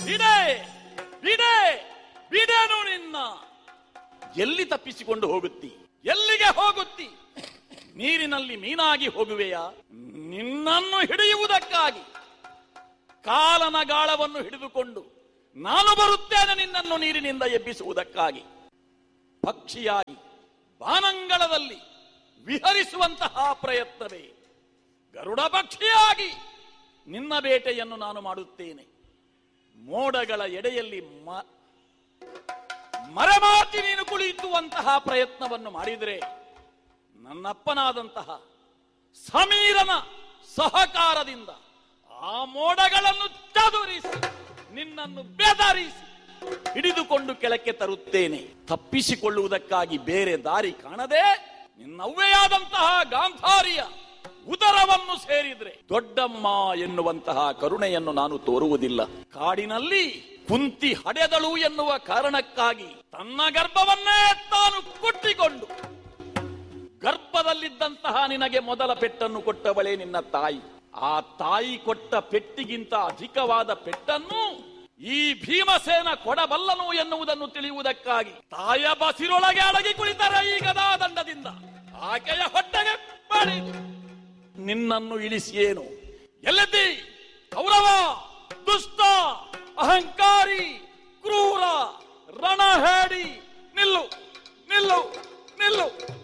ಬಿಡೆ ಬಿಡೆ ಬಿಡೆನು ನಿನ್ನ ಎಲ್ಲಿ ತಪ್ಪಿಸಿಕೊಂಡು ಹೋಗುತ್ತಿ ಎಲ್ಲಿಗೆ ಹೋಗುತ್ತಿ ನೀರಿನಲ್ಲಿ ಮೀನಾಗಿ ಹೋಗುವೆಯಾ ನಿನ್ನನ್ನು ಹಿಡಿಯುವುದಕ್ಕಾಗಿ ಕಾಲನ ಗಾಳವನ್ನು ಹಿಡಿದುಕೊಂಡು ನಾನು ಬರುತ್ತೇನೆ ನಿನ್ನನ್ನು ನೀರಿನಿಂದ ಎಬ್ಬಿಸುವುದಕ್ಕಾಗಿ ಪಕ್ಷಿಯಾಗಿ ಬಾನಂಗಳದಲ್ಲಿ ವಿಹರಿಸುವಂತಹ ಪ್ರಯತ್ನವೇ ಗರುಡ ಪಕ್ಷಿಯಾಗಿ ನಿನ್ನ ಬೇಟೆಯನ್ನು ನಾನು ಮಾಡುತ್ತೇನೆ ಮೋಡಗಳ ಎಡೆಯಲ್ಲಿ ಮ- ಮರೆಮಾಚಿ ನೀನು ಕುಳಿತುವಂತಹ ಪ್ರಯತ್ನವನ್ನು ಮಾಡಿದರೆ ನನ್ನಪ್ಪನಾದಂತಹ ಸಮೀರನ ಸಹಕಾರದಿಂದ ಆ ಮೋಡಗಳನ್ನು ಚದುರಿಸಿ ನಿನ್ನನ್ನು ಬೆದರಿಸಿ ಹಿಡಿದುಕೊಂಡು ಕೆಳಕ್ಕೆ ತರುತ್ತೇನೆ ತಪ್ಪಿಸಿಕೊಳ್ಳುವುದಕ್ಕಾಗಿ ಬೇರೆ ದಾರಿ ಕಾಣದೆ ನಿನ್ನವ್ವೆಯಾದಂತಹ ಗಾಂಧಾರಿಯ ಉದರವನ್ನು ಸೇರಿದ್ರೆ ದೊಡ್ಡಮ್ಮ ಎನ್ನುವಂತಹ ಕರುಣೆಯನ್ನು ನಾನು ತೋರುವುದಿಲ್ಲ ಕಾಡಿನಲ್ಲಿ ಕುಂತಿ ಹಡೆದಳು ಎನ್ನುವ ಕಾರಣಕ್ಕಾಗಿ ತನ್ನ ಗರ್ಭವನ್ನೇ ತಾನು ಕೊಟ್ಟಿಕೊಂಡು ಗರ್ಭದಲ್ಲಿದ್ದಂತಹ ನಿನಗೆ ಮೊದಲ ಪೆಟ್ಟನ್ನು ಕೊಟ್ಟವಳೇ ನಿನ್ನ ತಾಯಿ ಆ ತಾಯಿ ಕೊಟ್ಟ ಪೆಟ್ಟಿಗಿಂತ ಅಧಿಕವಾದ ಪೆಟ್ಟನ್ನು ಈ ಭೀಮಸೇನ ಕೊಡಬಲ್ಲನು ಎನ್ನುವುದನ್ನು ತಿಳಿಯುವುದಕ್ಕಾಗಿ ತಾಯ ಬಸಿರೊಳಗೆ ಅಡಗಿ ಕುಳಿತರೆ ಈ ಗದಾ ದಂಡದಿಂದ ಆಕೆಯ ಹೊಟ್ಟೆಗೆ ಬಡಿದು ನಿನ್ನನ್ನು ಇಳಿಸಿಯೇನು ಎಲ್ಲಿದ್ದಿ ಕೌರವ ದುಷ್ಟ ಅಹಂಕಾರಿ ಕ್ರೂರ ರಣಹೇಡಿ ನಿಲ್ಲು ನಿಲ್ಲು ನಿಲ್ಲು